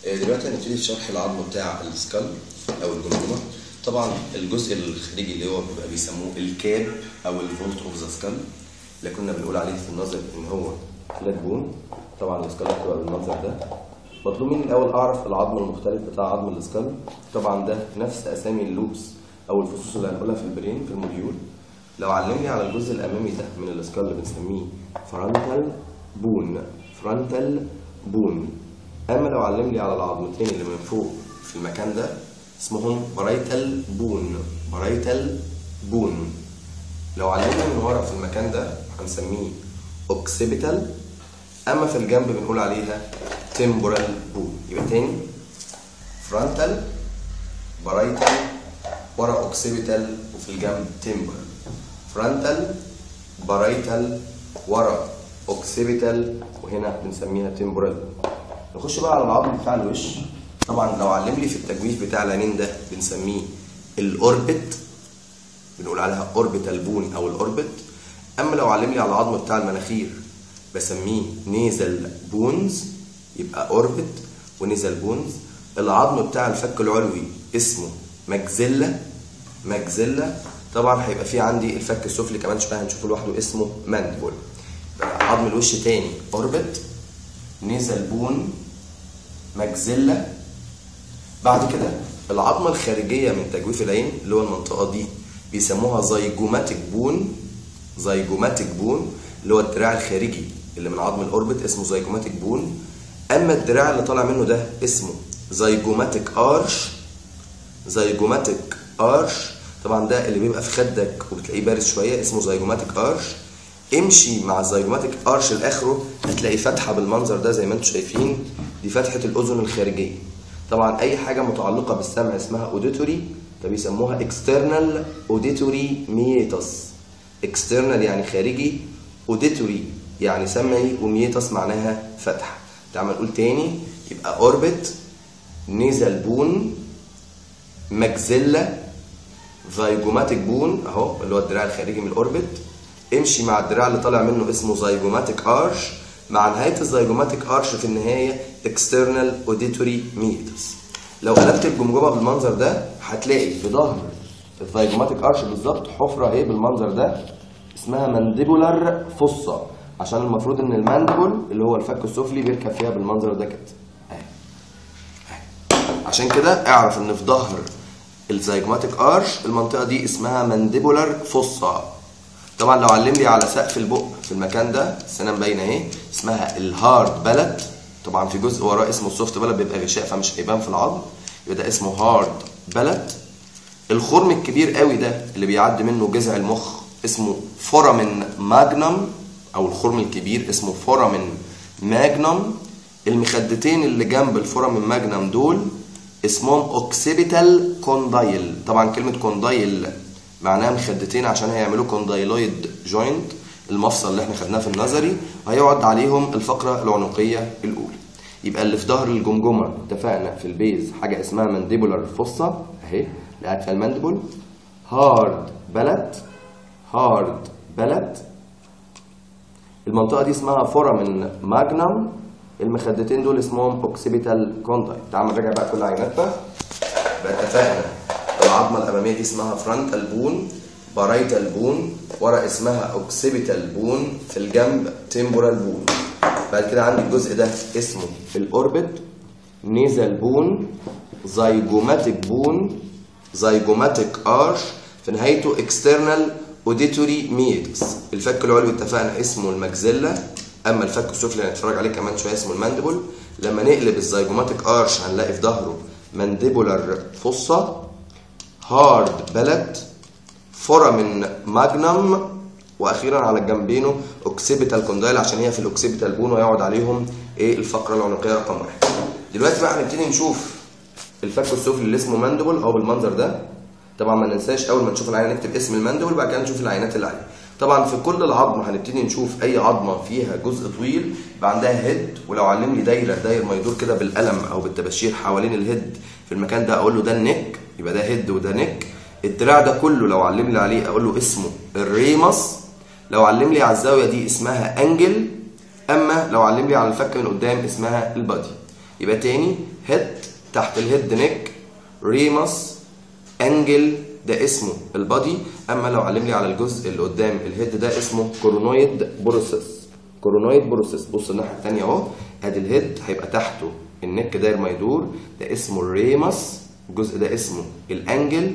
آه، دلوقتي هنبتدي في شرح العظم بتاع السكال او الجمجمه طبعا الجزء الخارجي اللي هو بيبقى بيسموه الكاب او الفولت اوف ذا سكال اللي كنا بنقول عليه في النظر ان هو فلات بون طبعا السكال بتبقى بالمنظر ده مطلوب مني الاول اعرف العظم المختلف بتاع عظم السكال طبعا ده نفس اسامي اللوبس او الفصوص اللي هنقولها في البرين في الموديول لو علمني على الجزء الامامي ده من السكال اللي بنسميه فرونتال بون فرونتال بون اما لو علم لي على العظمتين اللي من فوق في المكان ده اسمهم برايتال بون برايتال بون لو علمنا من ورا في المكان ده هنسميه اوكسيبيتال اما في الجنب بنقول عليها تمبورال بون يبقى تاني فرونتال برايتال ورا اوكسيبيتال وفي الجنب تمبورال فرونتال برايتال ورا اوكسيبيتال وهنا بنسميها تمبورال نخش بقى على العظم بتاع الوش طبعا لو علم لي في التجويف بتاع العينين ده بنسميه الاوربت بنقول عليها اوربيتال بون او الاوربت اما لو علم لي على العظم بتاع المناخير بسميه نيزل بونز يبقى اوربت ونيزل بونز العظم بتاع الفك العلوي اسمه ماكزيلا ماكزيلا طبعا هيبقى في عندي الفك السفلي كمان شويه هنشوفه لوحده اسمه ماندبول عظم الوش تاني اوربت نيزل بون ماكزيلا بعد كده العظمه الخارجيه من تجويف العين اللي هو المنطقه دي بيسموها زيجوماتيك بون زيجوماتيك بون اللي هو الدراع الخارجي اللي من عظم الاوربت اسمه زيجوماتيك بون اما الدراع اللي طالع منه ده اسمه زيجوماتيك ارش زيجوماتيك ارش طبعا ده اللي بيبقى في خدك وبتلاقيه بارز شويه اسمه زيجوماتيك ارش امشي مع الزيجوماتيك ارش لاخره هتلاقي فتحه بالمنظر ده زي ما انتم شايفين دي فتحه الاذن الخارجيه طبعا اي حاجه متعلقه بالسمع اسمها اوديتوري فبيسموها اكسترنال اوديتوري ميتس اكسترنال يعني خارجي اوديتوري يعني سمعي وميتس معناها فتحه تعال نقول تاني يبقى اوربت نيزل بون ماكزيلا زيجوماتيك بون اهو اللي هو الدراع الخارجي من الاوربت امشي مع الدراع اللي طالع منه اسمه زيجوماتيك ارش مع نهايه الزيجوماتيك ارش في النهايه اكسترنال اوديتوري ميتس لو قلبت الجمجمه بالمنظر ده هتلاقي في ظهر الزيجوماتيك ارش بالظبط حفره اهي بالمنظر ده اسمها مانديبولار فصه عشان المفروض ان الماندبل اللي هو الفك السفلي بيركب فيها بالمنظر ده كده اهي اهي عشان كده اعرف ان في ظهر الزيجوماتيك ارش المنطقه دي اسمها مانديبولار فصه طبعا لو علم لي على سقف البق في المكان ده السنه باينه اهي اسمها الهارد بلد طبعا في جزء وراه اسمه السوفت بلد بيبقى غشاء فمش هيبان في العظم يبقى ده اسمه هارد بلد الخرم الكبير قوي ده اللي بيعدي منه جذع المخ اسمه فورامين ماجنم او الخرم الكبير اسمه فورامين ماجنم المخدتين اللي جنب الفورامين ماجنم دول اسمهم اوكسيبيتال كوندايل طبعا كلمه كوندايل معناها مخدتين عشان هيعملوا كوندايلويد جوينت المفصل اللي احنا خدناه في النظري وهيقعد عليهم الفقره العنقيه الاولى يبقى اللي في ظهر الجمجمه اتفقنا في البيز حاجه اسمها مانديبولار فوسا اهي اللي قاعد فيها المانديبول هارد بلد هارد بلد المنطقه دي اسمها فورامين ماجنم المخدتين دول اسمهم اوكسيبيتال كوندايل تعال نراجع بقى كل عيناتنا بقى اتفقنا العظمه الاماميه دي اسمها فرونتال بون بارايتال بون ورا اسمها اوكسيبيتال بون في الجنب تمبورال بون بعد كده عندي الجزء ده اسمه الاوربت نيزل بون زيجوماتيك بون زيجوماتيك ارش في نهايته اكسترنال اوديتوري ميتس الفك العلوي اتفقنا اسمه الماكزيلا اما الفك السفلي هنتفرج عليه كمان شويه اسمه الماندبل لما نقلب الزيجوماتيك ارش هنلاقي في ظهره مانديبولار فصه هارد بلد فورامين ماجنم واخيرا على الجنبينه اوكسيبيتال كوندايل عشان هي في الاوكسيبيتال بون ويقعد عليهم ايه الفقره العنقيه رقم واحد دلوقتي بقى هنبتدي نشوف الفك السفلي اللي اسمه ماندبل اهو بالمنظر ده طبعا ما ننساش اول ما نشوف العينه نكتب اسم الماندبل وبعد كده نشوف العينات اللي عليه طبعا في كل العظم هنبتدي نشوف اي عظمه فيها جزء طويل يبقى عندها هيد ولو علم لي دايره داير ما يدور كده بالقلم او بالتباشير حوالين الهيد في المكان ده اقول له ده النك يبقى ده هيد وده نك الدراع ده كله لو علم لي عليه اقول له اسمه الريمس لو علم لي على الزاويه دي اسمها انجل اما لو علم لي على الفك من قدام اسمها البادي يبقى تاني هيد تحت الهيد نيك ريمس انجل ده اسمه البادي اما لو علم لي على الجزء اللي قدام الهيد ده اسمه كورونويد بروسيس كورونويد بروسيس بص الناحيه الثانيه اهو ادي الهيد هيبقى تحته النك داير ما يدور ده اسمه الريمس الجزء ده اسمه الانجل